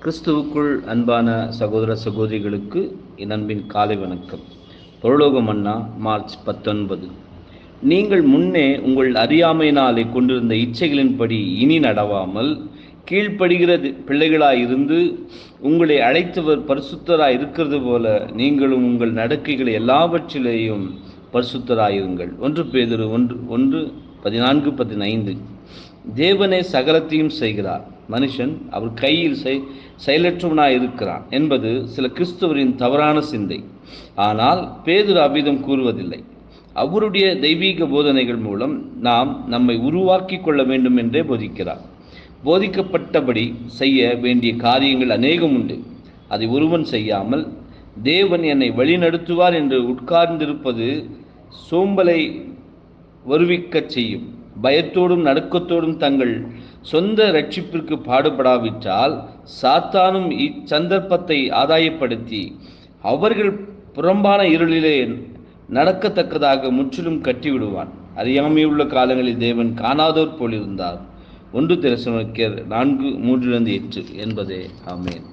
கிறிஸ்துவுக்குள் அன்பான சகோதர சகோதரிகளுக்கு என் அன்பின் காலை வணக்கம் பரலோக மன்னா மார்ச் பத்தொன்பது நீங்கள் முன்னே உங்கள் அறியாமையினாலே கொண்டிருந்த இச்சைகளின்படி இனி நடவாமல் கீழ்ப்படுகிறது பிள்ளைகளாயிருந்து உங்களை அழைத்தவர் பரிசுத்தராய் இருக்கிறது போல நீங்களும் உங்கள் நடக்கைகளை எல்லாவற்றிலேயும் பரிசுத்தராயிருங்கள் ஒன்று பேதுரு ஒன்று ஒன்று பதினான்கு பதினைந்து தேவனே சகலத்தையும் செய்கிறார் மனுஷன் அவர் கையில் செய் செயலற்றவனாய் இருக்கிறான் என்பது சில கிறிஸ்தவரின் தவறான சிந்தை ஆனால் பேதுரு அவ்விதம் கூறுவதில்லை அவருடைய தெய்வீக போதனைகள் மூலம் நாம் நம்மை உருவாக்கி கொள்ள வேண்டும் என்றே போதிக்கிறார் போதிக்கப்பட்டபடி செய்ய வேண்டிய காரியங்கள் அநேகம் உண்டு அதை ஒருவன் செய்யாமல் தேவன் என்னை வழிநடத்துவார் என்று உட்கார்ந்திருப்பது சோம்பலை வருவிக்கச் செய்யும் பயத்தோடும் நடுக்கத்தோடும் தங்கள் சொந்த ரட்சிப்பிற்கு பாடுபடாவிட்டால் சாத்தானும் இச்சந்தர்ப்பத்தை ஆதாயப்படுத்தி அவர்கள் புறம்பான இருளிலே நடக்கத்தக்கதாக முற்றிலும் கட்டிவிடுவான் அறியாமையுள்ள காலங்களில் தேவன் காணாதோர் போலிருந்தார் ஒன்று தெரசனோக்கியர் நான்கு மூன்றிலிருந்து எட்டு என்பதே ஆமேன்